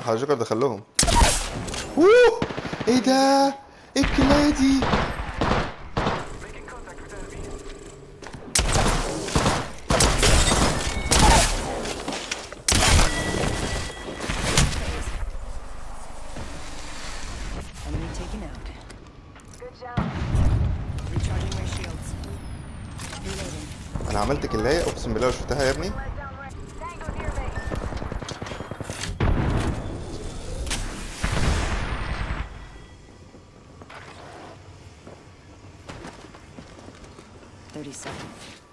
صح جوكر دخلهم اوه ايه ده ايه الكلايه دي Enemy taken out. Good job. Recharging my shields. Reloading. انا عملت كلايه اقسم بالله لو شفتها يا ابني Let down right. Tango near me. Thirty seconds.